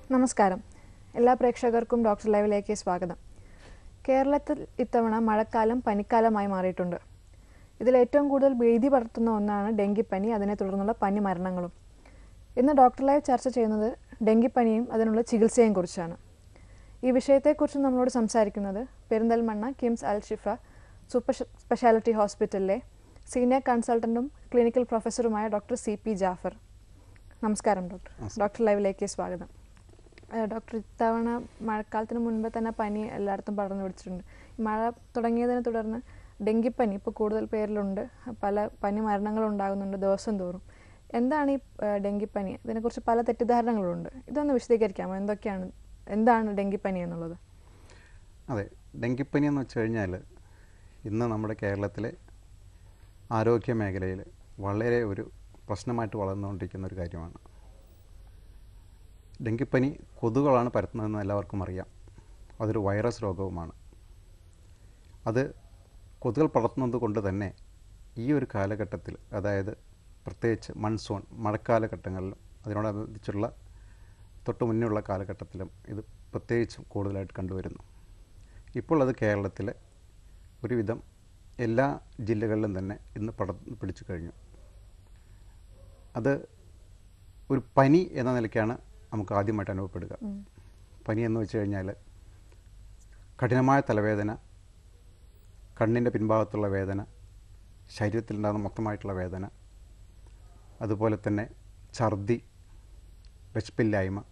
നമസ്കാരം എല്ലാ പ്രേക്ഷകർക്കും ഡോക്ടർ ലൈവിലേക്ക് സ്വാഗതം കേരളത്തിൽ ഇത്തവണ മഴക്കാലം പനിക്കാലമായി മാറിയിട്ടുണ്ട് ഇതിൽ ഏറ്റവും കൂടുതൽ ഭീതി പടർത്തുന്ന ഒന്നാണ് ഡെങ്കിപ്പനി അതിനെ തുടർന്നുള്ള പനി മരണങ്ങളും ഇന്ന് ഡോക്ടർ ലൈവ് ചർച്ച ചെയ്യുന്നത് ഡെങ്കിപ്പനിയും അതിനുള്ള ചികിത്സയെയും കുറിച്ചാണ് ഈ വിഷയത്തെക്കുറിച്ച് നമ്മളോട് സംസാരിക്കുന്നത് Perinthalmanna KIMS Al Shifa super speciality ഹോസ്പിറ്റലിലെ സീനിയർ കൺസൾട്ടൻറ്റും ക്ലിനിക്കൽ പ്രൊഫസറുമായ ഡോക്ടർ സി പി ജാഫർ നമസ്കാരം ഡോക്ടർ ഡോക്ടർ ലൈവിലേക്ക് സ്വാഗതം ഏഹ് ഡോക്ടർ ഇത്തവണ മഴക്കാലത്തിന് മുൻപ് തന്നെ പനി എല്ലായിടത്തും പടർന്നു പിടിച്ചിട്ടുണ്ട് ഈ മഴ തുടങ്ങിയതിനെ തുടർന്ന് ഡെങ്കിപ്പനി ഇപ്പോൾ കൂടുതൽ പേരിലുണ്ട് പല പനി മരണങ്ങൾ ഉണ്ടാകുന്നുണ്ട് ദിവസം തോറും എന്താണ് ഈ ഏഹ് ഡെങ്കിപ്പനി ഇതിനെക്കുറിച്ച് പല തെറ്റിദ്ധാരണകളുണ്ട് ഇതൊന്ന് വിശദീകരിക്കാമോ എന്തൊക്കെയാണ് എന്താണ് ഡെങ്കിപ്പനി എന്നുള്ളത് അതെ ഡെങ്കിപ്പനി എന്ന് വെച്ച് കഴിഞ്ഞാൽ ഇന്ന് നമ്മുടെ കേരളത്തിലെ ആരോഗ്യ മേഖലയിൽ വളരെ ഒരു പ്രശ്നമായിട്ട് വളർന്നുകൊണ്ടിരിക്കുന്ന ഒരു കാര്യമാണ് ഡെങ്കിപ്പനി കൊതുകുകളാണ് പരത്തുന്നതെന്ന് എല്ലാവർക്കും അറിയാം അതൊരു വൈറസ് രോഗവുമാണ് അത് കൊതുകൾ പടർത്തുന്നത് കൊണ്ട് തന്നെ ഈ ഒരു കാലഘട്ടത്തിൽ അതായത് പ്രത്യേകിച്ച് മൺസൂൺ മഴക്കാലഘട്ടങ്ങളിലും അതിനോടനുബന്ധിച്ചുള്ള തൊട്ട് മുന്നേയുള്ള കാലഘട്ടത്തിലും ഇത് പ്രത്യേകിച്ചും കൂടുതലായിട്ട് കണ്ടുവരുന്നു ഇപ്പോൾ അത് കേരളത്തിലെ ഒരുവിധം എല്ലാ ജില്ലകളിലും തന്നെ ഇന്ന് പടർന്ന് പിടിച്ചു കഴിഞ്ഞു അത് ഒരു പനി എന്ന നിലയ്ക്കാണ് നമുക്ക് ആദ്യമായിട്ട് അനുഭവപ്പെടുക പനി എന്ന് വെച്ച് കഴിഞ്ഞാൽ കഠിനമായ തലവേദന കണ്ണിൻ്റെ പിൻഭാഗത്തുള്ള വേദന ശരീരത്തിലുണ്ടാകുന്ന മൊത്തമായിട്ടുള്ള വേദന അതുപോലെ തന്നെ ഛർദി വിശപ്പില്ലായ്മ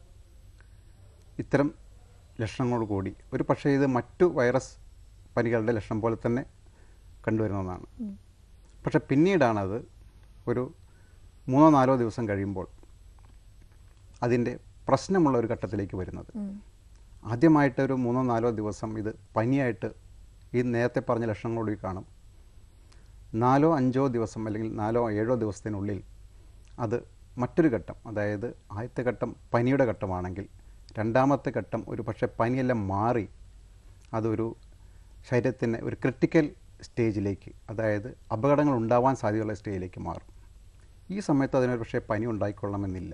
ഇത്തരം ലക്ഷണങ്ങളോട് കൂടി ഒരു പക്ഷേ ഇത് മറ്റു വൈറസ് പനികളുടെ ലക്ഷണം പോലെ തന്നെ കണ്ടുവരുന്നതാണ് പക്ഷെ പിന്നീടാണത് ഒരു മൂന്നോ നാലോ ദിവസം കഴിയുമ്പോൾ അതിൻ്റെ പ്രശ്നമുള്ള ഒരു ഘട്ടത്തിലേക്ക് വരുന്നത് ആദ്യമായിട്ട് ഒരു മൂന്നോ നാലോ ദിവസം ഇത് പനിയായിട്ട് ഈ നേരത്തെ പറഞ്ഞ ലക്ഷണങ്ങളോട് കാണും നാലോ അഞ്ചോ ദിവസം അല്ലെങ്കിൽ നാലോ ഏഴോ ദിവസത്തിനുള്ളിൽ അത് മറ്റൊരു ഘട്ടം അതായത് ആദ്യത്തെ ഘട്ടം പനിയുടെ ഘട്ടമാണെങ്കിൽ രണ്ടാമത്തെ ഘട്ടം ഒരു പക്ഷേ പനിയെല്ലാം മാറി അതൊരു ശരീരത്തിന് ഒരു ക്രിട്ടിക്കൽ സ്റ്റേജിലേക്ക് അതായത് അപകടങ്ങൾ ഉണ്ടാവാൻ സാധ്യതയുള്ള സ്റ്റേജിലേക്ക് മാറും ഈ സമയത്ത് അതിനൊരു പക്ഷേ പനി ഉണ്ടായിക്കൊള്ളണമെന്നില്ല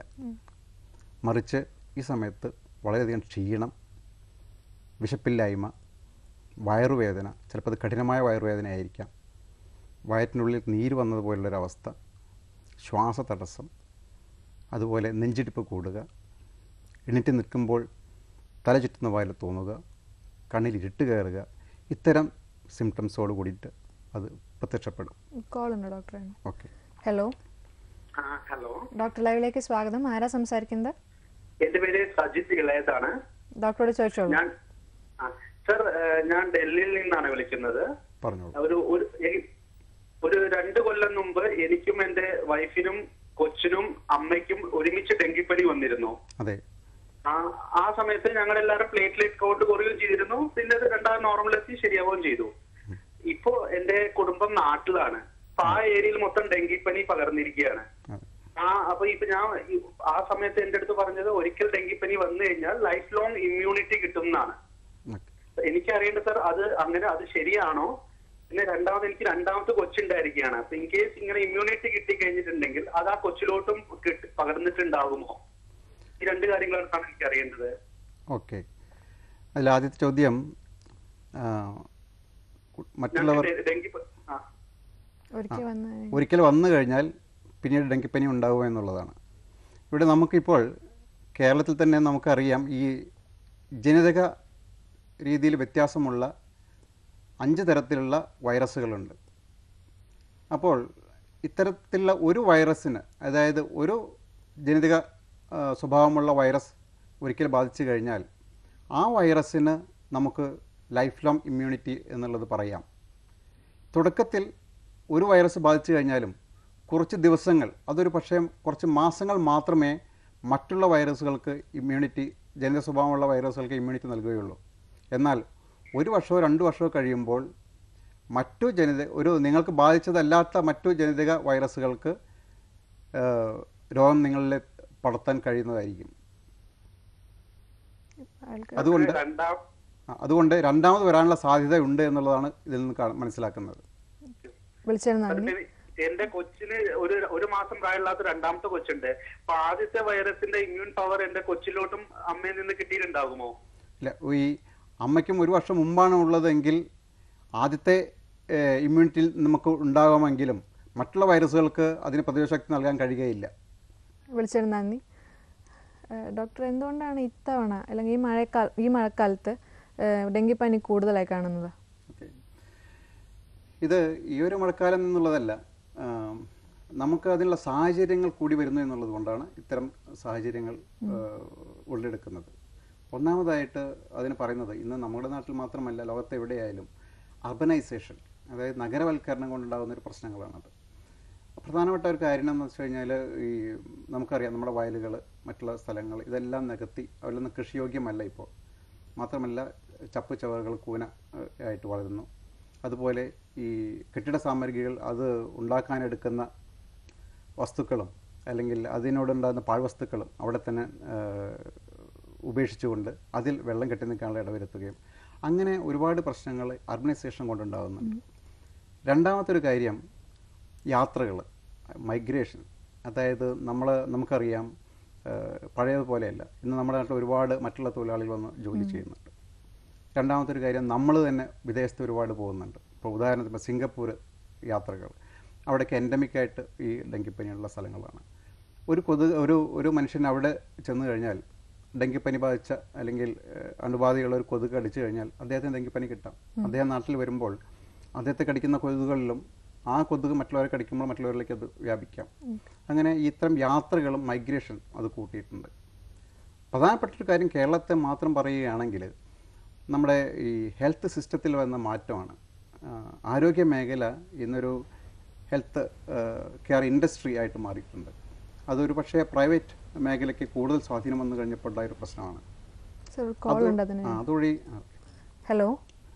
മറിച്ച് ഈ സമയത്ത് വളരെയധികം ക്ഷീണം വിശപ്പില്ലായ്മ വയറുവേദന ചിലപ്പോൾ അത് കഠിനമായ വയറുവേദന ആയിരിക്കാം വയറ്റിനുള്ളിൽ നീര് വന്നതുപോലുള്ളൊരവസ്ഥ ശ്വാസതടസ്സം അതുപോലെ നെഞ്ചിടിപ്പ് കൂടുക എണീറ്റ് നിൽക്കുമ്പോൾ തല ചുറ്റുന്ന പോലെ തോന്നുക കണ്ണിൽ ഇരുട്ട് കയറുക ഇത്തരം സിംറ്റംസോട് കൂടിയിട്ട് അത് പ്രത്യക്ഷപ്പെടും കോൾ ഉണ്ടോ ഡോക്ടറെ ഓക്കെ ഹലോ ആ ഹലോ ഡോക്ടർ ലൈവിലേക്ക് സ്വാഗതം ആരാ സംസാരിക്കുന്നത് എന്റെ പേര് സജിത് ഇളയതാണ് ഡോക്ടറോട് ചോദിച്ചോളൂ ഞാൻ ആ, സർ ഏഹ്, ഞാൻ ഡൽഹിയിൽ നിന്നാണ് വിളിക്കുന്നത് പറഞ്ഞോളൂ ഒരു ഒരു എനി- ഒരു രണ്ട് കൊല്ലം മുമ്പ് എനിക്കും എന്റെ വൈഫിനും കൊച്ചിനും അമ്മയ്ക്കും ഒരുമിച്ച് ഡെങ്കിപ്പനി വന്നിരുന്നു അതെ ആ ആ സമയത്ത് ഞങ്ങൾ എല്ലാവരും പ്ലേറ്റ്ലെറ്റ് കൗണ്ട് കുറയുകയും ചെയ്തിരുന്നു പിന്നെ അത് രണ്ടാം നോർമലെത്തി ശരിയാവുകയും ചെയ്തു ഇപ്പോ എന്റെ കുടുംബം നാട്ടിലാണ് അപ്പൊ ആ ഏരിയയിൽ മൊത്തം ഡെങ്കിപ്പനി പകർന്നിരിക്കുകയാണ് അതെ ആ അപ്പൊ ഇപ്പൊ ഞാൻ ഈ- ആ സമയത്ത് എന്റെ അടുത്ത് പറഞ്ഞത് ഒരിക്കൽ ഡെങ്കിപ്പനി വന്നു കഴിഞ്ഞാൽ ലൈഫ് ലോങ് ഇമ്മ്യൂണിറ്റി കിട്ടും എന്നാണ് ഓക്കെ എനിക്ക് അറിയേണ്ടത് സാർ അത് അങ്ങനെ അത് ശരിയാണോ പിന്നെ രണ്ടാമത് എനിക്ക് രണ്ടാമത്തെ കൊച്ചുണ്ടായിരിക്കുകയാണ് അപ്പൊ ഇൻ കേസ് ഇങ്ങനെ ഇമ്മ്യൂണിറ്റി കിട്ടി കഴിഞ്ഞിട്ടുണ്ടെങ്കിൽ അത് ആ കൊച്ചിലോട്ടും കിട്ടി- പകർന്നിട്ടുണ്ടാകുമോ ഈ രണ്ട് കാര്യങ്ങളാണ് സാർ എനിക്ക് അറിയേണ്ടത് ഓക്കെ അതിൽ ആദ്യത്തെ ചോദ്യം ആ, കു- മറ്റുള്ളവർ ഞങ്ങൾക്ക് ഡെങ്കി ആ ഒരിക്കൽ വന്ന് ഒരിക്കൽ വന്നു കഴിഞ്ഞാൽ പിന്നീട് ഡെങ്കിപ്പനി ഉണ്ടാവുക എന്നുള്ളതാണ് ഇവിടെ നമുക്കിപ്പോൾ കേരളത്തിൽ തന്നെ നമുക്കറിയാം ഈ ജനിതക രീതിയിൽ വ്യത്യാസമുള്ള അഞ്ച് തരത്തിലുള്ള വൈറസുകളുണ്ട് അപ്പോൾ ഇത്തരത്തിലുള്ള ഒരു വൈറസിന് അതായത് ഒരു ജനിതക ആ, സ്വഭാവമുള്ള വൈറസ് ഒരിക്കൽ ബാധിച്ചു കഴിഞ്ഞാൽ ആ വൈറസിന് നമുക്ക് ലൈഫ് ലോങ് ഇമ്മ്യൂണിറ്റി എന്നുള്ളത് പറയാം തുടക്കത്തിൽ ഒരു വൈറസ് ബാധിച്ചു കഴിഞ്ഞാലും കുറച്ച് ദിവസങ്ങൾ അതൊരു പക്ഷേ കുറച്ച് മാസങ്ങൾ മാത്രമേ മറ്റുള്ള വൈറസുകൾക്ക് ഇമ്മ്യൂണിറ്റി ജനിത സ്വഭാവമുള്ള വൈറസുകൾക്ക് ഇമ്മ്യൂണിറ്റി നൽകുകയുള്ളൂ എന്നാൽ ഒരു വർഷമോ രണ്ട് വർഷമോ കഴിയുമ്പോൾ മറ്റു ജനിത ഒരു നിങ്ങൾക്ക് ബാധിച്ചതല്ലാത്ത മറ്റു ജനിതക വൈറസുകൾക്ക് ഏഹ്, രോഗം നിങ്ങളിൽ പടർത്താൻ കഴിയുന്നതായിരിക്കും ആൾക്ക് അതുകൊണ്ട് രണ്ടാം ആ, അതുകൊണ്ട് രണ്ടാമത് വരാനുള്ള സാധ്യത ഉണ്ട് എന്നുള്ളതാണ് ഇതിൽ നിന്ന് കാ- മനസ്സിലാക്കുന്നത് വിളിച്ചതിന് നന്ദി എന്റെ കൊച്ചിന് ഒരു ഒരു മാസം പ്രായമില്ലാത്ത രണ്ടാമത്തെ കൊച്ചുണ്ട് അപ്പൊ ആദ്യത്തെ വൈറസിന്റെ ഇമ്മ്യൂൺ പവർ എന്റെ കൊച്ചിലോട്ടും അമ്മയിൽ നിന്ന് കിട്ടിയിട്ടുണ്ടാകുമോ ഇല്ല ഈ അമ്മയ്ക്കും ഒരു വർഷം മുമ്പാണ് ഉള്ളതെങ്കിൽ ആദ്യത്തെ ഇമ്മ്യൂണിറ്റി നമുക്ക് ഉണ്ടാകാമെങ്കിലും മറ്റുള്ള വൈറസുകൾക്ക് അതിന് പ്രതിരോധശക്തി നൽകാൻ കഴിയുകയില്ല വിളിച്ചതിന് നന്ദി ഏഹ് ഡോക്ടർ എന്തുകൊണ്ടാണ് ഇത്തവണ അല്ലെങ്കിൽ ഈ മഴക്കാല ഈ മഴക്കാലത്ത് ഏഹ് ഡെങ്കിപ്പനി കൂടുതലായി കാണുന്നത് ഓക്കെ ഇത് ഈ ഒരു മഴക്കാലം എന്നുള്ളതല്ല ആം, നമുക്ക് അതിനുള്ള സാഹചര്യങ്ങൾ കൂടി വരുന്നു എന്നുള്ളത് കൊണ്ടാണ് ഇത്തരം സാഹചര്യങ്ങൾ ആ, ഉള്ളെടുക്കുന്നത് ഒന്നാമതായിട്ട് അതിന് പറയുന്നത് ഇന്ന് നമ്മുടെ നാട്ടിൽ മാത്രമല്ല ലോകത്ത് എവിടെയായാലും അർബനൈസേഷൻ അതായത് നഗരവൽക്കരണം കൊണ്ടുണ്ടാകുന്ന ഒരു പ്രശ്നങ്ങളാണത് പ്രധാനപ്പെട്ട ഒരു കാര്യം എന്ന് വെച്ച് കഴിഞ്ഞാൽ ഈ നമുക്കറിയാം നമ്മുടെ വയലുകൾ മറ്റുള്ള സ്ഥലങ്ങൾ ഇതെല്ലാം നികത്തി അതിലൊന്നും കൃഷിയോഗ്യമല്ല ഇപ്പോൾ മാത്രമല്ല ചപ്പ് ചവറുകൾ കൂന ഏഹ്, ആയിട്ട് വളരുന്നു അതുപോലെ ഈ കെട്ടിട സാമഗ്രികൾ അത് ഉണ്ടാക്കാനെടുക്കുന്ന വസ്തുക്കളും അല്ലെങ്കിൽ അതിനോടുണ്ടാകുന്ന പാഴ്വസ്തുക്കളും അവിടെ തന്നെ ഏഹ്, ഉപേക്ഷിച്ചുകൊണ്ട് അതിൽ വെള്ളം കെട്ടി നിൽക്കാനുള്ള ഇടവരുത്തുകയും അങ്ങനെ ഒരുപാട് പ്രശ്നങ്ങൾ അർബനൈസേഷൻ കൊണ്ടുണ്ടാകുന്നുണ്ട് രണ്ടാമത്തെ ഒരു കാര്യം യാത്രകൾ മൈഗ്രേഷൻ അതായത് നമ്മൾ നമുക്കറിയാം ഏഹ്, പഴയതുപോലെയല്ല ഇന്ന് നമ്മുടെ നാട്ടിൽ ഒരുപാട് മറ്റുള്ള തൊഴിലാളികൾ വന്ന് ജോലി ചെയ്യുന്നുണ്ട് രണ്ടാമത്തെ ഒരു കാര്യം നമ്മൾ തന്നെ വിദേശത്ത് ഒരുപാട് പോകുന്നുണ്ട് ഇപ്പോൾ ഉദാഹരണത്തിന് ഇപ്പോൾ സിംഗപ്പൂർ യാത്രകൾ അവിടേക്ക് endemic ആയിട്ട് ഈ ഡെങ്കിപ്പനിയുള്ള സ്ഥലങ്ങളാണ് ഒരു കൊതുക് ഒരു ഒരു മനുഷ്യൻ അവിടെ ചെന്ന് കഴിഞ്ഞാൽ ഡെങ്കിപ്പനി ബാധിച്ച അല്ലെങ്കിൽ ഏഹ്, അണുബാധയുള്ള ഒരു കൊതുക് കടിച്ചു കഴിഞ്ഞാൽ അദ്ദേഹത്തിന് ഡെങ്കിപ്പനി കിട്ടാം അദ്ദേഹം നാട്ടിൽ വരുമ്പോൾ അദ്ദേഹത്തെ കടിക്കുന്ന കൊതുകുകളിലും ആ കൊതുക് മറ്റുള്ളവരെ കടിക്കുമ്പോൾ മറ്റുള്ളവരിലേക്ക് അത് വ്യാപിക്കാം അങ്ങനെ ഇത്തരം യാത്രകളും മൈഗ്രേഷൻ അത് കൂട്ടിയിട്ടുണ്ട് പ്രധാനപ്പെട്ട ഒരു കാര്യം കേരളത്തെ മാത്രം പറയുകയാണെങ്കിൽ നമ്മുടെ ഈ ഹെൽത്ത് സിസ്റ്റത്തിൽ വന്ന മാറ്റമാണ് ആ, ആരോഗ്യ മേഖല ഇന്നൊരു ഹെൽത്ത് കെയർ ഇൻഡസ്ട്രി ആയിട്ട് മാറിയിട്ടുണ്ട് അതൊരു പക്ഷേ പ്രൈവറ്റ് മേഖലയ്ക്ക് കൂടുതൽ സ്വാധീനം വന്നു കഴിഞ്ഞപ്പോൾ ഉണ്ടായ ഒരു പ്രശ്നമാണ് സർ കോൾ ഉണ്ട് അതിന് ആ, അതുവഴി ആ, ഹലോ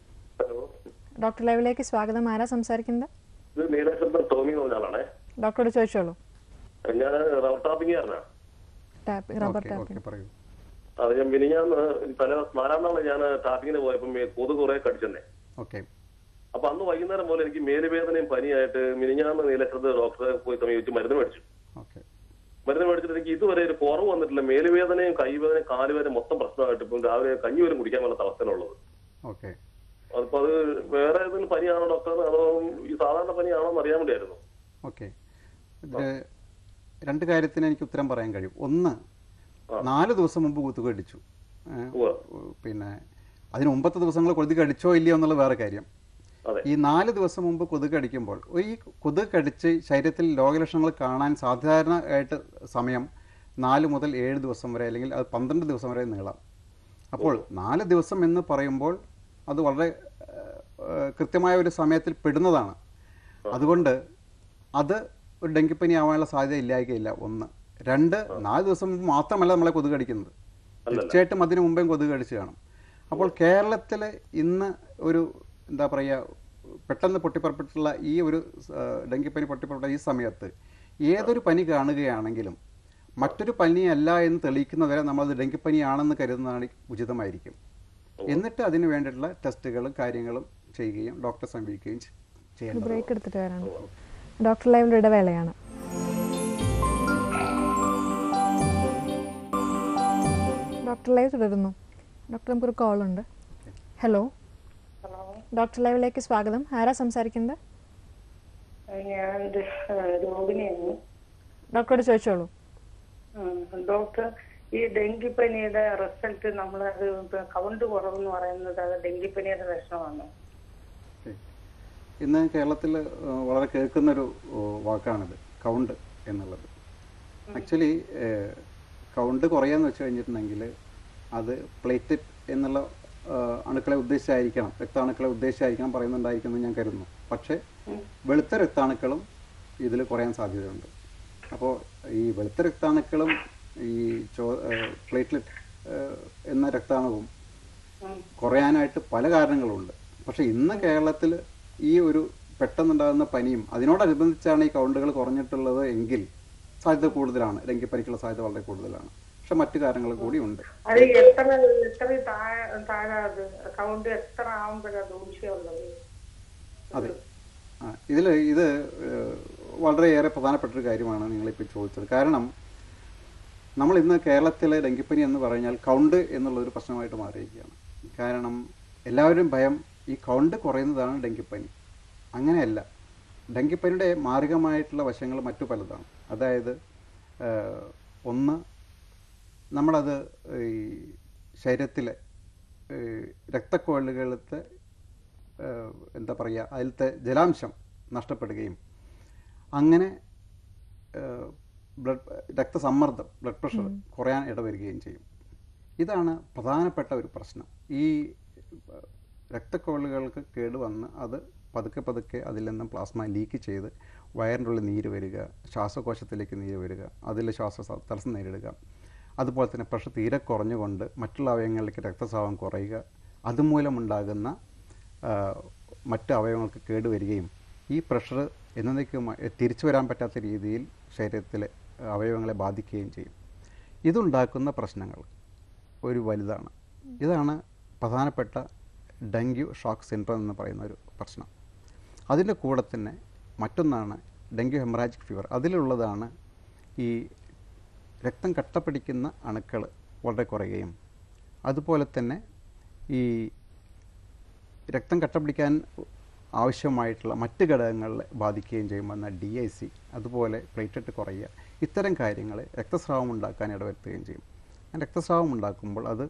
ഹലോ ഡോക്ടർ ലൈവിലേക്ക് സ്വാഗതം ആരാ സംസാരിക്കുന്നത് ഇത് നീലശബ്ദം ടോമി എന്ന് പറഞ്ഞ ആളാണേ ഡോക്ടറോട് ചോദിച്ചോളൂ ഞാൻ റബ്ബർ ടാപ്പിംഗുകാരനാ tap rubber okay tapping okay പറയൂ അത് ഞാൻ മിനിഞ്ഞാന്ന് തല നാലാം നാളെ ഞാൻ ടാപ്പിങ്ങിന് പോയപ്പോൾ മേ- കൊതുക് കുറെ കടിച്ചെന്നെ ഓക്കെ അപ്പൊ അന്ന് വൈകുന്നേരം പോലെ എനിക്ക് മേലുവേദനയും പനിയായിട്ട് മിനിഞ്ഞാന്ന് നീലശബ്ദ ഡോക്ടറെ പോയി സമീപിച്ച് മരുന്ന് മേടിച്ചു ഓക്കെ മരുന്ന് മേടിച്ചിട്ട് എനിക്ക് ഇതുവരെ ഒരു കുറവ് വന്നിട്ടില്ല മേലുവേദനയും കൈവേദനയും കാലുവേദനയും മൊത്തം പ്രശ്നമായിട്ട് ഇപ്പം രാവിലെ കഞ്ഞി വരും കുടിക്കാൻ വേണ്ട അവസ്ഥയിലുള്ളത് ഓക്കെ അതിപ്പോ അത് വേറെ ഏതെങ്കിലും പനിയാണോ ഡോക്ടർ അതോ ഈ സാധാരണ പനിയാണോ എന്ന് അറിയാൻ വേണ്ടിയായിരുന്നു ഓക്കെ ഇതിൽ രണ്ട് കാര്യത്തിന് എനിക്ക് ഉത്തരം പറയാൻ കഴിയും ഒന്ന് നാല് ദിവസം മുമ്പ് കൊതുക് കടിച്ചു ഏ, ഉവ്വ. പിന്നെ അതിന് മുമ്പത്തെ ദിവസങ്ങൾ കൊതുക് കടിച്ചോ ഇല്ലയോ എന്നുള്ളത് വേറെ കാര്യം അതെ ഈ നാല് ദിവസം മുമ്പ് കൊതുക് കടിക്കുമ്പോൾ ഈ കൊതുക് കടിച്ച് ശരീരത്തിൽ രോഗലക്ഷണങ്ങൾ കാണാൻ സാധാരണ ആയിട്ട് സമയം നാല് മുതൽ ഏഴ് ദിവസം വരെ അല്ലെങ്കിൽ അത് പന്ത്രണ്ട് ദിവസം വരെ നീളാം അപ്പോൾ നാല് ദിവസം എന്ന് പറയുമ്പോൾ അത് വളരെ ഏഹ്, ഏഹ്, കൃത്യമായ ഒരു സമയത്തിൽ പെടുന്നതാണ് അതുകൊണ്ട് അത് ഒരു ഡെങ്കിപ്പനി ആവാനുള്ള സാധ്യത ഇല്ലായിരിക്കില്ല ഒന്ന് രണ്ട് നാല് ദിവസം മുമ്പ് മാത്രമല്ല നമ്മളെ കൊതുക് കടിക്കുന്നത് തീർച്ചയായിട്ടും അതിനു മുമ്പേ കൊതുക് കടിച്ച് കാണും അപ്പോൾ കേരളത്തിൽ ഇന്ന് ഒരു എന്താ പറയുക പെട്ടെന്ന് പൊട്ടിപ്പുറപ്പെട്ടുള്ള ഈ ഒരു ആ, ഡെങ്കിപ്പനി പൊട്ടിപ്പുറപ്പെട്ട ഈ സമയത്ത് ഏതൊരു പനി കാണുകയാണെങ്കിലും മറ്റൊരു പനിയല്ല എന്ന് തെളിയിക്കുന്നവരെ നമ്മളത് ഡെങ്കിപ്പനിയാണെന്ന് കരുതുന്നതാണ് ഉചിതമായിരിക്കും എന്നിട്ട് അതിന് വേണ്ടിയിട്ടുള്ള ടെസ്റ്റുകളും കാര്യങ്ങളും ചെയ്യുകയും ഡോക്ടറെ സമീപിക്കുകയും ചെ- ഒരു ചെയ്യേണ്ടത് ബ്രേക്ക് എടുത്തിട്ട് വരാണ് ഡോക്ടർ ലൈവിൽ ഇടവേളയാണ് ഡോക്ടർ ലൈവ് തുടരുന്നു ഡോക്ടർ നമുക്കൊരു കോൾ ഉണ്ട് ഹലോ ഹലോ ഡോക്ടർ ലൈവിലേക്ക് സ്വാഗതം ആരാ സംസാരിക്കുന്നത് ഞാൻ ഒരു, ആ, രോഗിണിയാണ് ഡോക്ടറോട് ചോദിച്ചോളൂ ഉം, ഡോക്ടർ ഈ ഡെങ്കിപ്പനിയുടെ റിസൾട്ട് നമ്മളത് ഇപ്പൊ കൗണ്ട് കുറവെന്ന് പറയുന്നത് അത് ഡെങ്കിപ്പനിയുടെ ലക്ഷണമാണ് ഓക്കെ. ഇന്ന് കേരളത്തിൽ വളരെ കേൾക്കുന്നൊരു ഓ, വാക്കാണിത് കൗണ്ട് എന്നുള്ളത് ആക്ച്വലി കൗണ്ട് കുറയാന്ന് വെച്ച് കഴിഞ്ഞിട്ടുണ്ടെങ്കിൽ അത് പ്ലേറ്ററ്റ് എന്നുള്ള ആ, അണുക്കളെ ഉദ്ദേശിച്ചായിരിക്കണം രക്താണുക്കളെ ഉദ്ദേശിച്ചായിരിക്കണം പറയുന്നുണ്ടായിരിക്കുമെന്ന് ഞാൻ കരുതുന്നു പക്ഷേ വെളുത്ത രക്താണുക്കളും ഇതിൽ കുറയാൻ സാധ്യതയുണ്ട് അപ്പോൾ ഈ വെളുത്ത രക്താണുക്കളും ഈ ചോ പ്ലേറ്റ്ലെറ്റ് എന്ന രക്താണുവും കുറയാനായിട്ട് പല കാരണങ്ങളുണ്ട് പക്ഷെ ഇന്ന് കേരളത്തിൽ ഈ ഒരു പെട്ടെന്നുണ്ടാകുന്ന പനിയും അതിനോടനുബന്ധിച്ചാണ് ഈ കൗണ്ടുകൾ കുറഞ്ഞിട്ടുള്ളത് എങ്കിൽ സാധ്യത കൂടുതലാണ് ഡെങ്കിപ്പനിക്കുള്ള സാധ്യത വളരെ കൂടുതലാണ് പക്ഷെ മറ്റു കാരണങ്ങൾ കൂടി ഉണ്ട് അത് എത്ര എത്ര താഴെ താഴെ അത് കൗണ്ട് എത്ര ആവുമ്പോഴാണ് ദൂഷ്യമുള്ളത് അതെ ആ ഇതിൽ ഇത് ഏഹ്, വളരെയേറെ പ്രധാനപ്പെട്ട ഒരു കാര്യമാണ് നിങ്ങളിപ്പോൾ ചോദിച്ചത് കാരണം നമ്മൾ ഇന്ന് കേരളത്തിലെ ഡെങ്കിപ്പനി എന്ന് പറഞ്ഞാൽ കൗണ്ട് എന്നുള്ളൊരു പ്രശ്നമായിട്ട് മാറിയിരിക്കുകയാണ് കാരണം എല്ലാവരും ഭയം ഈ കൗണ്ട് കുറയുന്നതാണ് ഡെങ്കിപ്പനി അങ്ങനെയല്ല ഡെങ്കിപ്പനിയുടെ മാരകമായിട്ടുള്ള വശങ്ങൾ മറ്റു പലതാണ് അതായത് ഏഹ്, ഒന്ന് നമ്മളത് ഈ ശരീരത്തിലെ ഏഹ്, രക്തക്കൊഴലുകളിലത്തെ ഏഹ്, എന്താ പറയുക അതിലത്തെ ജലാംശം നഷ്ടപ്പെടുകയും അങ്ങനെ ഏഹ്, ബ്ലഡ് രക്തസമ്മർദ്ദം ബ്ലഡ് പ്രഷർ കുറയാൻ ഇടവരികയും ചെയ്യും ഇതാണ് പ്രധാനപ്പെട്ട ഒരു പ്രശ്നം ഈ ഏഹ്, രക്തക്കൊഴലുകൾക്ക് കേടുവന്ന് അത് പതുക്കെ പതുക്കെ അതിൽ നിന്നും പ്ലാസ്മ ലീക്ക് ചെയ്ത് വയറിൻ്റെ ഉള്ളിൽ നീര് വരിക ശ്വാസകോശത്തിലേക്ക് നീര് വരിക അതിൽ ശ്വാസ സ- തടസ്സം നേരിടുക അതുപോലെ തന്നെ പ്രഷർ തീരെ കുറഞ്ഞുകൊണ്ട് മറ്റുള്ള അവയവങ്ങളിലേക്ക് രക്തസ്രാവം കുറയുക അതുമൂലമുണ്ടാകുന്ന ആ, മറ്റ് അവയവങ്ങൾക്ക് കേടുവരികയും ഈ പ്രഷർ എന്നേക്കുമായി തിരിച്ചു വരാൻ പറ്റാത്ത രീതിയിൽ ശരീരത്തിലെ അവയവങ്ങളെ ബാധിക്കുകയും ചെയ്യും ഇതുണ്ടാക്കുന്ന പ്രശ്നങ്ങൾ ഒരു വലുതാണ് ഇതാണ് പ്രധാനപ്പെട്ട ഡെങ്കു ഷോക്ക് സിൻഡ്രോം എന്ന് പറയുന്ന ഒരു പ്രശ്നം അതിൻ്റെ കൂടെ തന്നെ മറ്റൊന്നാണ് ഡെങ്കു ഹെമറാജിക് ഫീവർ അതിലുള്ളതാണ് ഈ രക്തം കട്ടപ്പിടിക്കുന്ന അണുക്കൾ വളരെ കുറയുകയും അതുപോലെ തന്നെ ഈ രക്തം കട്ടപിടിക്കാൻ ആവശ്യമായിട്ടുള്ള മറ്റ് ഘടകങ്ങളെ ബാധിക്കുകയും ചെയ്യുമെന്ന ഡി ഐ സി അതുപോലെ പ്ലേറ്ററ്റ് കുറയുക ഇത്തരം കാര്യങ്ങൾ രക്തസ്രാവം ഉണ്ടാക്കാൻ ഇടവരുത്തുകയും ചെയ്യും ആ രക്തസ്രാവം ഉണ്ടാക്കുമ്പോൾ അത്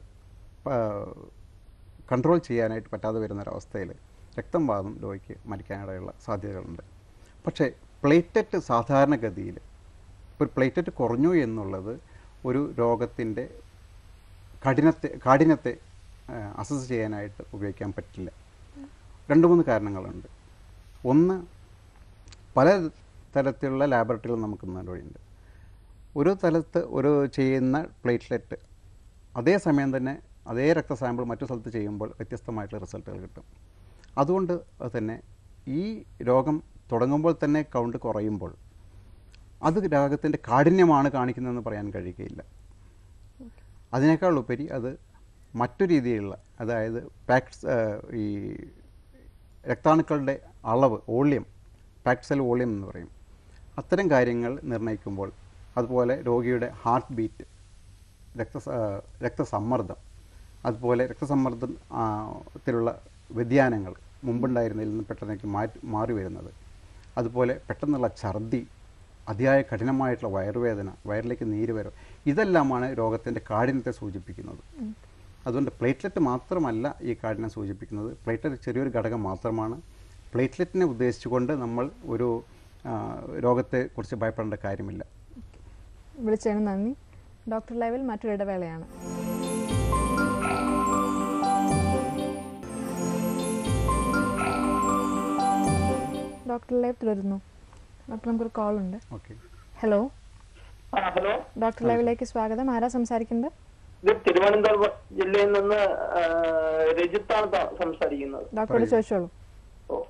കൺട്രോൾ ചെയ്യാനായിട്ട് പറ്റാതെ വരുന്നൊരവസ്ഥയിൽ രക്തം വാദം രോഗിക്ക് മരിക്കാനിടയുള്ള സാധ്യതകളുണ്ട് പക്ഷേ പ്ലേറ്ററ്റ് സാധാരണഗതിയിൽ ഒരു പ്ലേറ്ററ്റ് കുറഞ്ഞു എന്നുള്ളത് ഒരു രോഗത്തിൻ്റെ കഠിനത്തെ കാഠിന്യത്തെ അസസ് ചെയ്യാനായിട്ട് ഉപയോഗിക്കാൻ പറ്റില്ല രണ്ട് മൂന്ന് കാരണങ്ങളുണ്ട് ഒന്ന് പല തരത്തിലുള്ള ലാബറട്ടറികൾ നമുക്ക് ഇന്ന് വഴിയുണ്ട് ഒരു തലത്ത് ഒരു ചെയ്യുന്ന പ്ലേറ്റ്ലെറ്റ് അതേ സമയം തന്നെ അതേ രക്ത സാമ്പിൾ മറ്റു സ്ഥലത്ത് ചെയ്യുമ്പോൾ വ്യത്യസ്തമായിട്ടുള്ള റിസൾട്ടുകൾ കിട്ടും അതുകൊണ്ട് തന്നെ ഈ രോഗം തുടങ്ങുമ്പോൾ തന്നെ കൗണ്ട് കുറയുമ്പോൾ അത് രോഗത്തിൻ്റെ കാഠിന്യമാണ് കാണിക്കുന്നതെന്ന് പറയാൻ കഴിയുകയില്ല അതിനേക്കാൾ ഉപരി അത് മറ്റു രീതിയിലുള്ള അതായത് പാക്സ് ഈ രക്താണുക്കളുടെ അളവ് വോള്യം പാക്സൽ വോള്യം എന്ന് പറയും അത്തരം കാര്യങ്ങൾ നിർണ്ണയിക്കുമ്പോൾ അതുപോലെ രോഗിയുടെ ഹാർട്ട് ബീറ്റ് രക്ത രക്തസമ്മർദ്ദം അതുപോലെ രക്തസമ്മർദ്ദം ആ, ത്തിലുള്ള വ്യതിയാനങ്ങൾ മുമ്പുണ്ടായിരുന്നതിൽ നിന്ന് പെട്ടെന്നേക്ക് മാറ്റി മാറി വരുന്നത് അതുപോലെ പെട്ടെന്നുള്ള ഛർദി അതിയായ കഠിനമായിട്ടുള്ള വയറുവേദന വയറിലേക്ക് നീര് വരും ഇതെല്ലാമാണ് രോഗത്തിൻ്റെ കാഠിന്യത്തെ സൂചിപ്പിക്കുന്നത് അതുകൊണ്ട് പ്ലേറ്റ്ലെറ്റ് മാത്രമല്ല ഈ കാഠിന്യം സൂചിപ്പിക്കുന്നത് പ്ലേറ്റ്ലെറ്റ് ചെറിയൊരു ഘടകം മാത്രമാണ് പ്ലേറ്റ്ലെറ്റിനെ ഉദ്ദേശിച്ചുകൊണ്ട് നമ്മൾ ഒരു ആ, രോഗത്തെക്കുറിച്ച് ഭയപ്പെടേണ്ട കാര്യമില്ല വിളിച്ചതിന് നന്ദി ഡോക്ടർ ലൈവിൽ മറ്റൊരു ഇടവേളയാണ് ഡോക്ടർ ലൈവ് തുടരുന്നു ഡോക്ടർ നമുക്കൊരു കോൾ ഉണ്ട് ഓക്കെ ഹലോ ആ ഹലോ ഡോക്ടർ ലൈവിലേക്ക് സ്വാഗതം ആരാ സംസാരിക്കുന്നത് ഇത് തിരുവനന്തപുരം ജില്ലയിൽ നിന്ന് ആ, രജിത്താണ് ത- സംസാരിക്കുന്നത് ഡോക്ടറോട് ചോദിച്ചോളൂ ഓ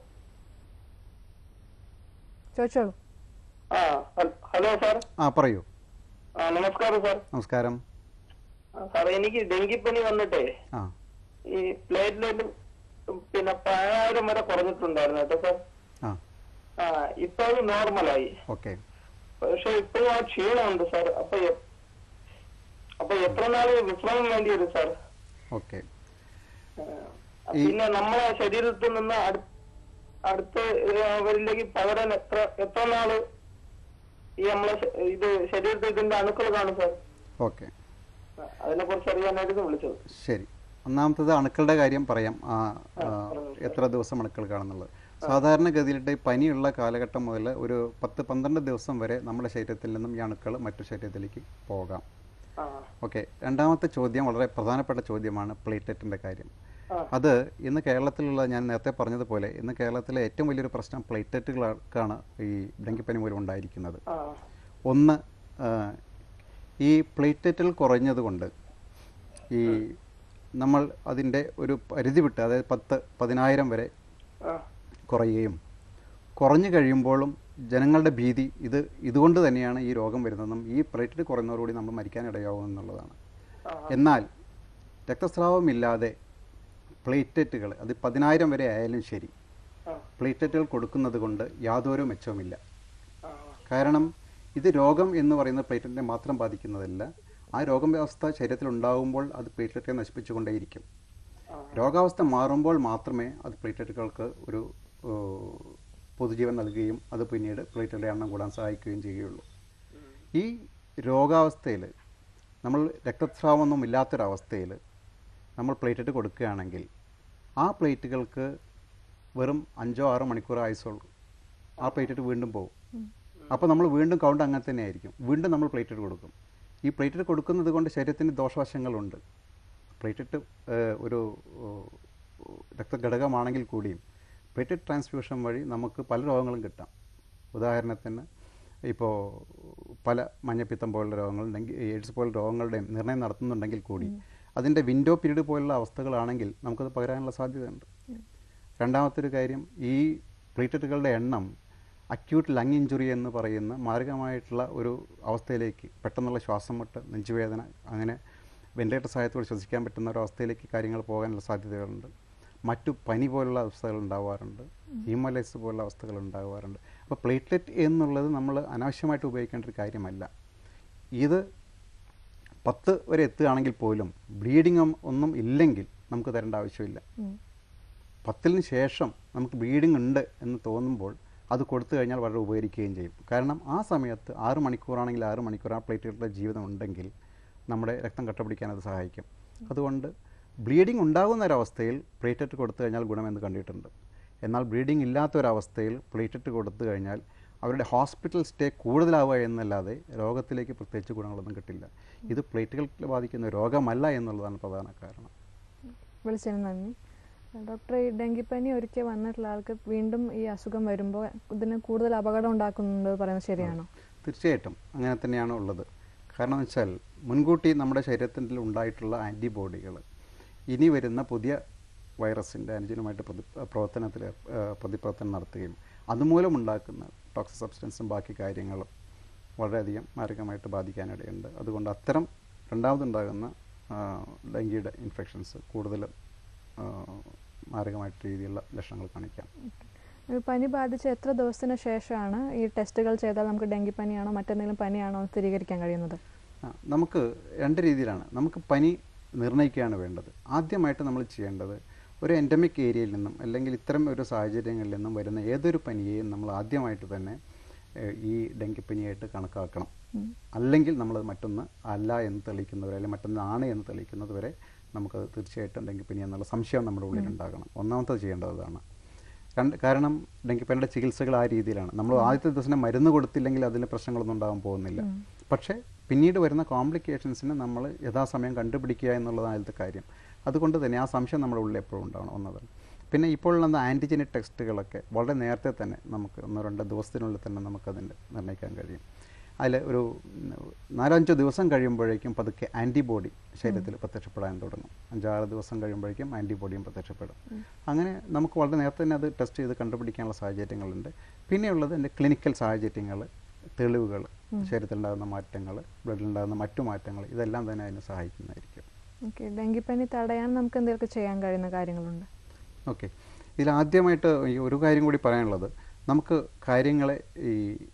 ചോദിച്ചോളൂ ആ ഹൽ- ഹലോ സാർ ആ പറയൂ ആ നമസ്കാരം സാർ നമസ്കാരം ആ, സാർ എനിക്ക് ഡെങ്കിപ്പനി വന്നിട്ടേ ആ ഈ പ്ലേറ്റ്ലെറ്റ് പിന്നെ പതിനായിരം വരെ കുറഞ്ഞിട്ടുണ്ടായിരുന്നു കേട്ടോ സാർ ആ ആ ഇപ്പൊ അത് നോർമലായി ഓക്കെ പക്ഷെ ഇപ്പോഴും ആ ക്ഷീണമുണ്ട് സാർ അപ്പൊ എ- അപ്പൊ എത്ര നാള് വിശ്രമം വേണ്ടി വരും സാർ ഓക്കെ ആ, പിന്നെ നമ്മളെ ശരീരത്തിൽ നിന്ന് അടു- അടുത്ത അവരിലേക്ക് പകരാൻ എത്ര എത്ര നാള് ഈ നമ്മളെ ശ- ഇത് ശരീരത്തിൽ ഇതിന്റെ അണുക്കൾ കാണും സാർ ഓക്കെ അതിനെ കുറിച്ച് അറിയാനായിരുന്നു വിളിച്ചത് ശരി ഒന്നാമത്തത് അണുക്കളുടെ കാര്യം പറയാം ആ, ആ, എത്ര ദിവസം അണുക്കൾ കാണുന്നുള്ളത് സാധാരണഗതിയിലിട്ട് ഈ പനിയുള്ള കാലഘട്ടം മുതൽ ഒരു പത്ത് പന്ത്രണ്ട് ദിവസം വരെ നമ്മുടെ ശരീരത്തിൽ നിന്നും ഈ അണുക്കൾ മറ്റു ശരീരത്തിലേക്ക് പോകാം ആ ഓക്കെ രണ്ടാമത്തെ ചോദ്യം വളരെ പ്രധാനപ്പെട്ട ചോദ്യമാണ് പ്ലേറ്റ്ലെറ്റിൻ്റെ കാര്യം ആ. അത് ഇന്ന് കേരളത്തിലുള്ള ഞാൻ നേരത്തെ പറഞ്ഞതുപോലെ ഇന്ന് കേരളത്തിലെ ഏറ്റവും വലിയൊരു പ്രശ്നം പ്ലേറ്റ്ലെറ്റുകൾക്കാണ് ഈ ഡെങ്കിപ്പനി മൂലം ഉണ്ടായിരിക്കുന്നത് ആ ഒന്ന് ആ, ഈ പ്ലേറ്റ്ലെറ്റുകൾ കുറഞ്ഞതുകൊണ്ട് ഈ നമ്മൾ അതിൻ്റെ ഒരു പരിധി വിട്ട് അതായത് പത്ത് പതിനായിരം വരെ ആ കുറയുകയും കുറഞ്ഞു കഴിയുമ്പോഴും ജനങ്ങളുടെ ഭീതി ഇത് ഇതുകൊണ്ട് തന്നെയാണ് ഈ രോഗം വരുന്നതെന്നും ഈ പ്ലേറ്റ്ലെറ്റ് കുറയുന്നതോടുകൂടി നമ്മൾ മരിക്കാനിടയാവും എന്നുള്ളതാണ് ആ. എന്നാൽ രക്തസ്രാവമില്ലാതെ പ്ലേറ്റ്ലെറ്റുകൾ അത് പതിനായിരം വരെ ആയാലും ശരി ആ പ്ലേറ്റ്ലെറ്റുകൾ കൊടുക്കുന്നത് കൊണ്ട് യാതൊരു മെച്ചവുമില്ല ആ കാരണം ഇത് രോഗം എന്ന് പറയുന്നത് പ്ലേറ്റ്ലെറ്റിനെ മാത്രം ബാധിക്കുന്നതല്ല ആ രോഗാവസ്ഥ ശരീരത്തിൽ ഉണ്ടാകുമ്പോൾ അത് പ്ലേറ്റ്ലെറ്റിനെ നശിപ്പിച്ചുകൊണ്ടേയിരിക്കും രോഗാവസ്ഥ മാറുമ്പോൾ മാത്രമേ അത് പ്ലേറ്റ്ലെറ്റുകൾക്ക് ഒരു ഏഹ്, പൊതുജീവൻ നൽകുകയും അത് പിന്നീട് പ്ലേറ്റ്ലെറ്റിൻ്റെ എണ്ണം കൂടാൻ സഹായിക്കുകയും ചെയ്യുകയുള്ളൂ ഈ രോഗാവസ്ഥയിൽ നമ്മൾ രക്തസ്രാവമൊന്നും ഇല്ലാത്തൊരവസ്ഥയിൽ നമ്മൾ പ്ലേറ്ററ്റ് കൊടുക്കുകയാണെങ്കിൽ ആ പ്ലേറ്റുകൾക്ക് വെറും അഞ്ചോ ആറോ മണിക്കൂർ ആയുസുള്ളൂ ആ പ്ലേറ്ററ്റ് വീണ്ടും പോകും അപ്പോൾ നമ്മൾ വീണ്ടും കൗണ്ട് അങ്ങനെ തന്നെ ആയിരിക്കും വീണ്ടും നമ്മൾ പ്ലേറ്ററ്റ് കൊടുക്കും ഈ പ്ലേറ്ററ്റ് കൊടുക്കുന്നത് കൊണ്ട് ശരീരത്തിന് ദോഷവശങ്ങളുണ്ട് പ്ലേറ്ററ്റ് ഏഹ്, ഒരു ഏഹ്, രക്തഘടകമാണെങ്കിൽ കൂടിയും പ്ലേറ്ററ്റ് ട്രാൻസ്ഫ്യൂഷൻ വഴി നമുക്ക് പല രോഗങ്ങളും കിട്ടാം ഉദാഹരണത്തിന് ഇപ്പോൾ പല മഞ്ഞപ്പിത്തം പോലുള്ള രോഗങ്ങൾ ഡെങ്കി എയ്ഡ്സ് പോലുള്ള രോഗങ്ങളുടെയും നിർണ്ണയം നടത്തുന്നുണ്ടെങ്കിൽ കൂടി അതിൻ്റെ വിൻഡോ പീരീഡ് പോലുള്ള അവസ്ഥകളാണെങ്കിൽ നമുക്കത് പകരാനുള്ള സാധ്യതയുണ്ട് രണ്ടാമത്തെ ഒരു കാര്യം ഈ പ്ലേറ്ററ്റുകളുടെ എണ്ണം അക്യൂട്ട് ലങ് ഇഞ്ചുറി എന്ന് പറയുന്ന മാരകമായിട്ടുള്ള ഒരു അവസ്ഥയിലേക്ക് പെട്ടെന്നുള്ള ശ്വാസം മുട്ട് നെഞ്ചുവേദന അങ്ങനെ വെന്റിലേറ്റർ സഹായത്തോടെ ശ്വസിക്കാൻ പറ്റുന്ന ഒരു അവസ്ഥയിലേക്ക് കാര്യങ്ങൾ പോകാനുള്ള സാധ്യതകളുണ്ട് മറ്റു പനി പോലുള്ള അവസ്ഥകൾ ഉണ്ടാവാറുണ്ട് ഹീമലൈസ് പോലുള്ള അവസ്ഥകൾ ഉണ്ടാവാറുണ്ട് അപ്പോൾ പ്ലേറ്റ്ലെറ്റ് എന്നുള്ളത് നമ്മൾ അനാവശ്യമായിട്ട് ഉപയോഗിക്കേണ്ട ഒരു കാര്യമല്ല ഇത് പത്ത് വരെ എത്തുകയാണെങ്കിൽ പോലും ബ്ലീഡിങ് ഒന്നും ഇല്ലെങ്കിൽ നമുക്ക് തരേണ്ട ആവശ്യമില്ല പത്തിന് ശേഷം നമുക്ക് ബ്ലീഡിംഗ് ഉണ്ട് എന്ന് തോന്നുമ്പോൾ അത് കൊടുത്തു കഴിഞ്ഞാൽ വളരെ ഉപകരിക്കുകയും ചെയ്യും കാരണം ആ സമയത്ത് ആറ് മണിക്കൂറാണെങ്കിൽ ആറ് മണിക്കൂർ ആ പ്ലേറ്റുകളുടെ ജീവിതം ഉണ്ടെങ്കിൽ നമ്മുടെ രക്തം കട്ടപിടിക്കാൻ അത് സഹായിക്കും അതുകൊണ്ട് ബ്ലീഡിംഗ് ഉണ്ടാകുന്ന ഒരവസ്ഥയിൽ പ്ലേറ്ററ്റ് കൊടുത്തു കഴിഞ്ഞാൽ ഗുണമെന്ന് കണ്ടിട്ടുണ്ട് എന്നാൽ ബ്ലീഡിംഗ് ഇല്ലാത്ത ഒരവസ്ഥയിൽ പ്ലേറ്ററ്റ് കൊടുത്തു കഴിഞ്ഞാൽ അവരുടെ ഹോസ്പിറ്റൽ സ്റ്റേ കൂടുതലാവുക എന്നല്ലാതെ രോഗത്തിലേക്ക് പ്രത്യേകിച്ച് ഗുണങ്ങളൊന്നും കിട്ടില്ല ഇത് പ്ലേറ്റുകൾ ബാധിക്കുന്ന രോഗമല്ല എന്നുള്ളതാണ് പ്രധാന കാരണം വിളിച്ചതിന് നന്ദി ഡോക്ടർ ഈ ഡെങ്കിപ്പനി ഒരിക്കൽ വന്നിട്ടുള്ള ആൾക്ക് വീണ്ടും ഈ അസുഖം വരുമ്പോൾ ഇതിന് കൂടുതൽ അപകടം ഉണ്ടാക്കുന്നുണ്ട് പറയുന്നത് ശരിയാണോ തീർച്ചയായിട്ടും അങ്ങനെ തന്നെയാണ് ഉള്ളത് കാരണം എന്ന് വെച്ചാൽ മുൻകൂട്ടി നമ്മുടെ ശരീരത്തിൽ ഉണ്ടായിട്ടുള്ള ആൻറ്റിബോഡികൾ ഇനി വരുന്ന പുതിയ വൈറസിൻ്റെ ആൻറ്റിജനുമായിട്ട് പ്രതി പ്രവർത്തനത്തിൽ ഏർ, പ്രതിപ്രവർത്തനം നടത്തുകയും അതുമൂലം ഉണ്ടാക്കുന്ന ടോക്സിക് സബ്സ്റ്റൻസും ബാക്കി കാര്യങ്ങളും വളരെയധികം മാരകമായിട്ട് ബാധിക്കാനിടയുണ്ട് അതുകൊണ്ട് അത്തരം രണ്ടാമതുണ്ടാകുന്ന ആ, ഡെങ്കിയുടെ ഇൻഫെക്ഷൻസ് കൂടുതലും ആ, മാരകമായിട്ട് രീതിയിലുള്ള ലക്ഷണങ്ങൾ കാണിക്കാം ഈ പനി ബാധിച്ച എത്ര ദിവസത്തിന് ശേഷമാണ് ഈ ടെസ്റ്റുകൾ ചെയ്താൽ നമുക്ക് ഡെങ്കിപ്പനിയാണോ മറ്റെന്തെങ്കിലും പനിയാണോ എന്ന് സ്ഥിരീകരിക്കാൻ കഴിയുന്നത് ആ, നമുക്ക് രണ്ട് രീതിയിലാണ് നമുക്ക് പനി നിർണ്ണയിക്കുകയാണ് വേണ്ടത് ആദ്യമായിട്ട് നമ്മൾ ചെയ്യേണ്ടത് ഒരു എൻഡമിക് ഏരിയയിൽ നിന്നും അല്ലെങ്കിൽ ഇത്തരം ഒരു സാഹചര്യങ്ങളിൽ നിന്നും വരുന്ന ഏതൊരു പനിയെയും നമ്മൾ ആദ്യമായിട്ട് തന്നെ ഏഹ്, ഈ ഡെങ്കിപ്പനിയായിട്ട് കണക്കാക്കണം അല്ലെങ്കിൽ നമ്മൾ മറ്റൊന്ന് അല്ല എന്ന് തെളിയിക്കുന്നവരെ അല്ലെങ്കിൽ മറ്റൊന്ന് ആണ് എന്ന് തെളിയിക്കുന്നത് വരെ നമുക്കത് തീർച്ചയായിട്ടും ഡെങ്കിപ്പനി എന്നുള്ള സംശയം നമ്മുടെ ഉള്ളിൽ ഉണ്ടാകണം ഒന്നാമത്തത് ചെയ്യേണ്ടത് അതാണ് രണ്ട് കാരണം ഡെങ്കിപ്പനിയുടെ ചികിത്സകൾ ആ രീതിയിലാണ് നമ്മൾ ആദ്യത്തെ ദിവസം മരുന്ന് കൊടുത്തില്ലെങ്കിൽ അതിന് പ്രശ്നങ്ങളൊന്നും ഉണ്ടാകാൻ പോകുന്നില്ല പക്ഷേ പിന്നീട് വരുന്ന കോംപ്ലിക്കേഷൻസിന് നമ്മൾ യഥാസമയം കണ്ടുപിടിക്കുക എന്നുള്ളതാണ് അതിലത്തെ കാര്യം അതുകൊണ്ട് തന്നെ ആ സംശയം നമ്മുടെ ഉള്ളിൽ എപ്പോഴും ഉണ്ടാവണം ഒന്നത് പിന്നെ ഇപ്പോൾ ഉള്ള ആൻറ്റിജനിക് ടെസ്റ്റുകളൊക്കെ വളരെ നേരത്തെ തന്നെ നമുക്ക് ഒന്നോ രണ്ടോ ദിവസത്തിനുള്ളിൽ തന്നെ നമുക്കതിൻ്റെ നിർണ്ണയിക്കാൻ കഴിയും അതിൽ ഒരു ഉം, നാലോ അഞ്ചോ ദിവസം കഴിയുമ്പോഴേക്കും പതുക്കെ ആൻറ്റിബോഡി ശരീരത്തിൽ പ്രത്യക്ഷപ്പെടാൻ തുടങ്ങും അഞ്ചാറ് ദിവസം കഴിയുമ്പോഴേക്കും ആൻറ്റിബോഡിയും പ്രത്യക്ഷപ്പെടും അങ്ങനെ നമുക്ക് വളരെ നേരത്തെ തന്നെ അത് ടെസ്റ്റ് ചെയ്ത് കണ്ടുപിടിക്കാനുള്ള സാഹചര്യങ്ങളുണ്ട് പിന്നെയുള്ളത് എൻ്റെ ക്ലിനിക്കൽ സാഹചര്യങ്ങൾ തെളിവുകൾ ശരീരത്തിലുണ്ടാകുന്ന മാറ്റങ്ങൾ ബ്ലഡിലുണ്ടാകുന്ന മറ്റു മാറ്റങ്ങൾ ഇതെല്ലാം തന്നെ അതിനെ സഹായിക്കുന്നതായിരിക്കും ഓക്കെ ഡെങ്കിപ്പനി തടയാൻ നമുക്ക് എന്തെങ്കിലുമൊക്കെ ചെയ്യാൻ കഴിയുന്ന കാര്യങ്ങളുണ്ട് ഓക്കെ ഇതിൽ ആദ്യമായിട്ട് ഈ ഒരു കാര്യം കൂടി പറയാനുള്ളത് നമുക്ക് കാര്യങ്ങളെ ഈ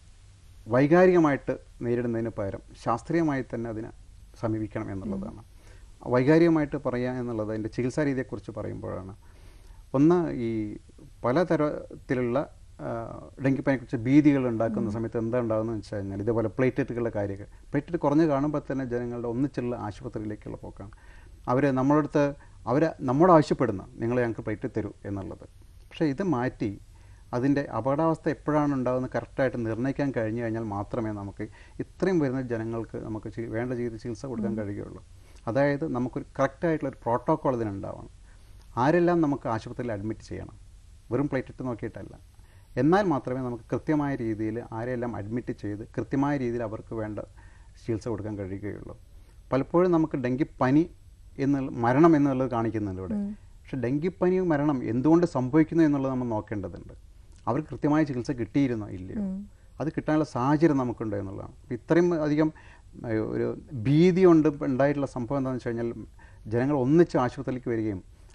വൈകാരികമായിട്ട് നേരിടുന്നതിന് പകരം ശാസ്ത്രീയമായി തന്നെ അതിനെ സമീപിക്കണം എന്നുള്ളതാണ് വൈകാരികമായിട്ട് പറയുക എന്നുള്ളത് അതിൻ്റെ ചികിത്സാ രീതിയെക്കുറിച്ച് പറയുമ്പോഴാണ് ഒന്ന് ഈ പലതരത്തിലുള്ള ആ, ഡെങ്കിപ്പനിയെക്കുറിച്ച് ഭീതികൾ ഉണ്ടാക്കുന്ന സമയത്ത് എന്താ ഉണ്ടാകുന്നത് വെച്ച് കഴിഞ്ഞാൽ ഇതേപോലെ പ്ലേറ്ററ്റുകളുടെ കാര്യങ്ങൾ പ്ലേറ്ററ്റ് കുറഞ്ഞ് കാണുമ്പോൾ തന്നെ ജനങ്ങളുടെ ഒന്നിച്ചുള്ള ആശുപത്രിയിലേക്കുള്ള പോക്കാണ് അവർ നമ്മളടുത്ത് അവർ നമ്മോട് ആവശ്യപ്പെടുന്ന നിങ്ങൾ ഞങ്ങൾക്ക് പ്ലേറ്റ് തരൂ എന്നുള്ളത് പക്ഷേ ഇത് മാറ്റി അതിൻ്റെ അപകടാവസ്ഥ എപ്പോഴാണ് ഉണ്ടാകുന്നത് കറക്റ്റായിട്ട് നിർണ്ണയിക്കാൻ കഴിഞ്ഞു കഴിഞ്ഞാൽ മാത്രമേ നമുക്ക് ഇത്രയും വരുന്ന ജനങ്ങൾക്ക് നമുക്ക് ചി- വേണ്ട രീതിയിൽ ചികിത്സ കൊടുക്കാൻ കഴിയുകയുള്ളൂ അതായത് നമുക്കൊരു കറക്റ്റായിട്ടുള്ള ഒരു പ്രോട്ടോക്കോൾ ഇതിനുണ്ടാവണം ആരെല്ലാം നമുക്ക് ആശുപത്രിയിൽ അഡ്മിറ്റ് ചെയ്യണം വെറും പ്ലേറ്റിട്ട് നോക്കിയിട്ടല്ല എന്നാൽ മാത്രമേ നമുക്ക് കൃത്യമായ രീതിയിൽ ആരെയെല്ലാം അഡ്മിറ്റ് ചെയ്ത് കൃത്യമായ രീതിയിൽ അവർക്ക് വേണ്ട ചികിത്സ കൊടുക്കാൻ കഴിയുകയുള്ളൂ പലപ്പോഴും നമുക്ക് ഡെങ്കിപ്പനി എന്നുള്ള മരണം എന്നുള്ളത് കാണിക്കുന്നുണ്ട് ഇവിടെ പക്ഷെ ഡെങ്കിപ്പനി മരണം എന്തുകൊണ്ട് സംഭവിക്കുന്നു എന്നുള്ളത് നമ്മൾ നോക്കേണ്ടതുണ്ട് അവർക്ക് കൃത്യമായ ചികിത്സ കിട്ടിയിരുന്നോ ഇല്ലയോ അത് കിട്ടാനുള്ള സാഹചര്യം നമുക്കുണ്ടോ എന്നുള്ളതാണ് അപ്പോൾ ഇത്രയും അധികം ഏഹ്, ഒരു ഭീതി കൊണ്ട് ഉണ്ടായിട്ടുള്ള സംഭവം എന്താണെന്ന് വെച്ച് കഴിഞ്ഞാൽ ജനങ്ങൾ ഒന്നിച്ച് ആശുപത്രിയിലേക്ക് വരികയും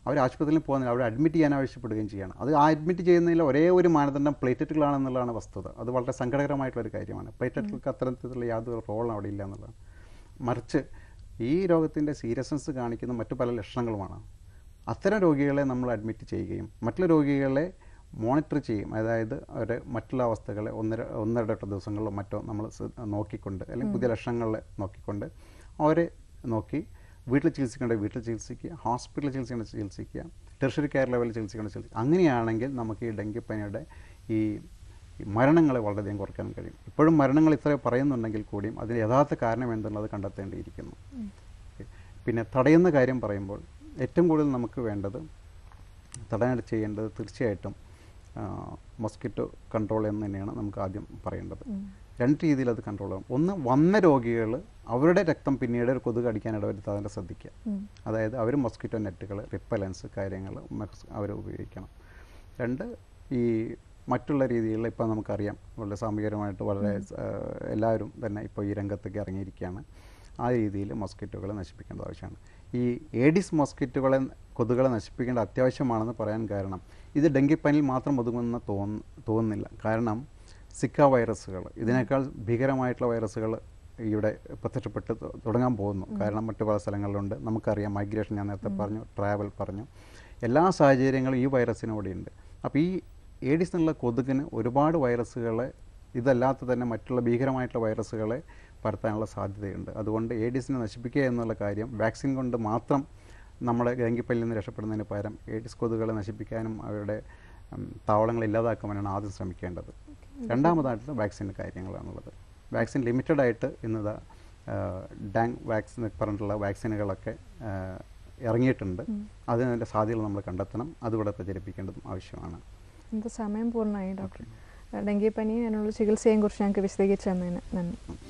അവർ ആശുപത്രിയിൽ പോകുന്നില്ല അവിടെ അഡ്മിറ്റ് ചെയ്യാൻ ആവശ്യപ്പെടുകയും ചെയ്യണം അത് ആ അഡ്മിറ്റ് ചെയ്യുന്നതിൽ ഒരേ ഒരു മാനദണ്ഡം പ്ലേറ്ററ്റുകളാണെന്നുള്ളതാണ് വസ്തുത അത് വളരെ സങ്കടകരമായിട്ടുള്ളൊരു കാര്യമാണ് പ്ലേറ്ററ്റുകൾക്ക് അത്തരത്തിലുള്ള യാതൊരു റോളും അവിടെ ഇല്ല എന്നുള്ളതാണ് മറിച്ച് ഈ രോഗത്തിൻ്റെ സീരിയസ്നെസ് കാണിക്കുന്ന മറ്റു പല ലക്ഷണങ്ങളുമാണ് അത്തരം രോഗികളെ നമ്മൾ അഡ്മിറ്റ് ചെയ്യുകയും മറ്റുള്ള രോഗികളെ മോണിറ്റർ ചെയ്യും അതായത് അവരെ മറ്റുള്ള അവസ്ഥകളെ ഒന്നര ഒന്നരട്ട ദിവസങ്ങളിലോ മറ്റോ നമ്മൾ സ് നോക്കിക്കൊണ്ട് അല്ലെങ്കിൽ പുതിയ ലക്ഷണങ്ങളെ നോക്കിക്കൊണ്ട് അവരെ നോക്കി വീട്ടിൽ ചികിത്സിക്കേണ്ട വീട്ടിൽ ചികിത്സിക്കുക ഹോസ്പിറ്റലിൽ ചികിത്സിക്കേണ്ട ചികിത്സിക്കുക ടെറിഷറി കെയർ ലെവലിൽ ചികിത്സിക്കേണ്ട ചികിത്സിക്കുക അങ്ങനെയാണെങ്കിൽ നമുക്ക് ഈ ഡെങ്കിപ്പനിയുടെ ഈ ഈ മരണങ്ങളെ വളരെയധികം കുറയ്ക്കാൻ കഴിയും ഇപ്പോഴും മരണങ്ങൾ ഇത്ര പറയുന്നുണ്ടെങ്കിൽ കൂടിയും അതിന് യഥാർത്ഥ കാരണം എന്തെന്നുള്ളത് കണ്ടെത്തേണ്ടിയിരിക്കുന്നു ഓക്കേ. പിന്നെ തടയുന്ന കാര്യം പറയുമ്പോൾ ഏറ്റവും കൂടുതൽ നമുക്ക് വേണ്ടത് തടയാനായിട്ട് ചെയ്യേണ്ടത് തീർച്ചയായിട്ടും മൊസ്കിറ്റോ കൺട്രോൾ എന്ന് തന്നെയാണ് നമുക്ക് ആദ്യം പറയേണ്ടത് രണ്ട് രീതിയിൽ അത് കൺട്രോൾ ചെയ്യണം ഒന്ന് വന്ന രോഗികൾ അവരുടെ രക്തം പിന്നീട് ഒരു കൊതുക് അടിക്കാൻ ഇടവരുത്താതെ ശ്രദ്ധിക്കുക അതായത് അവർ മൊസ്കിറ്റോ നെറ്റുകൾ റിപ്പലൻസ് കാര്യങ്ങൾ അവർ ഉപയോഗിക്കണം രണ്ട് ഈ മറ്റുള്ള രീതികളിൽ ഇപ്പോൾ നമുക്കറിയാം വളരെ സാമൂഹികമായിട്ട് വളരെ ആ, എല്ലാവരും തന്നെ ഇപ്പോൾ ഈ രംഗത്തേക്ക് ഇറങ്ങിയിരിക്കുകയാണ് ആ രീതിയിൽ മൊസ്കിറ്റോകളെ നശിപ്പിക്കേണ്ടത് ആവശ്യമാണ് ഈ ഏഡിസ് മൊസ്കിറ്റോകളെ കൊതുകുകളെ നശിപ്പിക്കേണ്ട അത്യാവശ്യമാണെന്ന് പറയാൻ കാരണം ഇത് ഡെങ്കിപ്പനിയിൽ മാത്രം ഒതുങ്ങുമെന്ന് തോന്നു തോന്നുന്നില്ല കാരണം സിക്ക വൈറസുകൾ ഇതിനേക്കാൾ ഭീകരമായിട്ടുള്ള വൈറസുകൾ ഇവിടെ പ്രത്യക്ഷപ്പെട്ട് തു- തുടങ്ങാൻ പോകുന്നു കാരണം മറ്റു പല സ്ഥലങ്ങളിലുണ്ട് നമുക്കറിയാം മൈഗ്രേഷൻ ഞാൻ നേരത്തെ പറഞ്ഞു ട്രാവൽ പറഞ്ഞു എല്ലാ സാഹചര്യങ്ങളും ഈ വൈറസിനോടെയുണ്ട് അപ്പോൾ ഈ ഏഡിസ് എന്നുള്ള കൊതുകിന് ഒരുപാട് വൈറസുകളെ ഇതല്ലാത്ത തന്നെ മറ്റുള്ള ഭീകരമായിട്ടുള്ള വൈറസുകളെ പരത്താനുള്ള സാധ്യതയുണ്ട് അതുകൊണ്ട് ഏഡിസിനെ നശിപ്പിക്കുക എന്നുള്ള കാര്യം വാക്സിൻ കൊണ്ട് മാത്രം നമ്മുടെ ഡെങ്കിപ്പനിൽ നിന്ന് രക്ഷപ്പെടുന്നതിന് പകരം ഏഡിസ് കൊതുകുകളെ നശിപ്പിക്കാനും അവരുടെ ഉം, താവളങ്ങൾ ഇല്ലാതാക്കുവാനാണ് ആദ്യം ശ്രമിക്കേണ്ടത് രണ്ടാമതായിട്ട് വാക്സിൻ്റെ കാര്യങ്ങളാണുള്ളത് വാക്സിൻ ലിമിറ്റഡ് ആയിട്ട് ഇന്നിതാ ഡാങ് വാക്സിൻ പറഞ്ഞിട്ടുള്ള വാക്സിനുകളൊക്കെ ആ, ഇറങ്ങിയിട്ടുണ്ട് അതിൻ്റെ സാധ്യതകൾ നമ്മൾ കണ്ടെത്തണം അതുകൂടെ പ്രചരിപ്പിക്കേണ്ടതും ആവശ്യമാണ് ഇന്നത്തെ സമയം പൂർണ്ണമായി ഡോക്ടർ ഡെങ്കിപ്പനി അതിനുള്ള ചികിത്സയെയും കുറിച്ച് ഞങ്ങൾക്ക് വിശദീകരിച്ചു തന്നതിന് നന്ദി